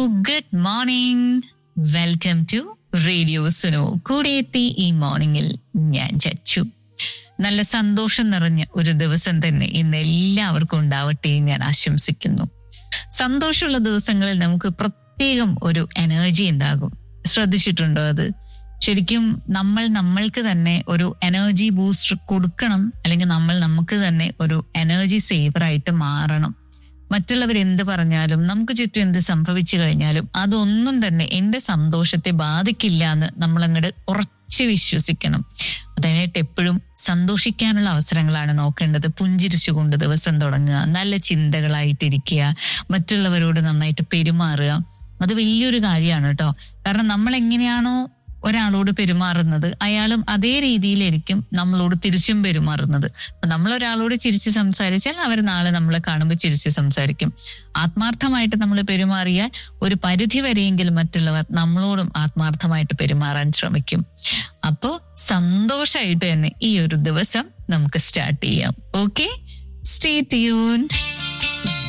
good morning welcome to radio Suno കൂടെ എത്തി ഈ മോർണിംഗിൽ ഞാൻ ചച്ചു നല്ല സന്തോഷം നിറഞ്ഞ ഒരു ദിവസം തന്നെ ഇന്ന് എല്ലാവർക്കും ഉണ്ടാവട്ടെ എന്ന് ഞാൻ ആശംസിക്കുന്നു സന്തോഷമുള്ള ദിവസങ്ങളിൽ നമുക്ക് പ്രത്യേകം ഒരു എനർജി ഉണ്ടാകും ശ്രദ്ധിച്ചിട്ടുണ്ടോ അത് ശരിക്കും നമ്മൾ നമ്മൾക്ക് തന്നെ ഒരു എനർജി ബൂസ്റ്റർ കൊടുക്കണം അല്ലെങ്കിൽ നമ്മൾ നമുക്ക് തന്നെ ഒരു എനർജി സേവറായിട്ട് മാറണം മറ്റുള്ളവർ എന്ത് പറഞ്ഞാലും നമുക്ക് ചുറ്റും എന്ത് സംഭവിച്ചു കഴിഞ്ഞാലും അതൊന്നും തന്നെ എന്റെ സന്തോഷത്തെ ബാധിക്കില്ല എന്ന് നമ്മൾ അങ്ങോട്ട് ഉറച്ചു വിശ്വസിക്കണം അതിനായിട്ട് എപ്പോഴും സന്തോഷിക്കാനുള്ള അവസരങ്ങളാണ് നോക്കേണ്ടത് പുഞ്ചിരിച്ചുകൊണ്ട് ദിവസം തുടങ്ങുക നല്ല ചിന്തകളായിട്ടിരിക്കുക മറ്റുള്ളവരോട് നന്നായിട്ട് പെരുമാറുക അത് വലിയൊരു കാര്യമാണ് കേട്ടോ കാരണം നമ്മൾ എങ്ങനെയാണോ ഒരാളോട് പെരുമാറുന്നത് അയാളും അതേ രീതിയിലായിരിക്കും നമ്മളോട് തിരിച്ചും പെരുമാറുന്നത് അപ്പൊ നമ്മൾ ഒരാളോട് ചിരിച്ച് സംസാരിച്ചാൽ അവർ നാളെ നമ്മളെ കാണുമ്പോൾ ചിരിച്ച് സംസാരിക്കും ആത്മാർത്ഥമായിട്ട് നമ്മൾ പെരുമാറിയാൽ ഒരു പരിധി വരെയെങ്കിലും മറ്റുള്ളവർ നമ്മളോടും ആത്മാർത്ഥമായിട്ട് പെരുമാറാൻ ശ്രമിക്കും അപ്പോ സന്തോഷമായിട്ട് തന്നെ ഈ ഒരു ദിവസം നമുക്ക് സ്റ്റാർട്ട് ചെയ്യാം ഓക്കെ സ്റ്റേ ട്യൂൺഡ്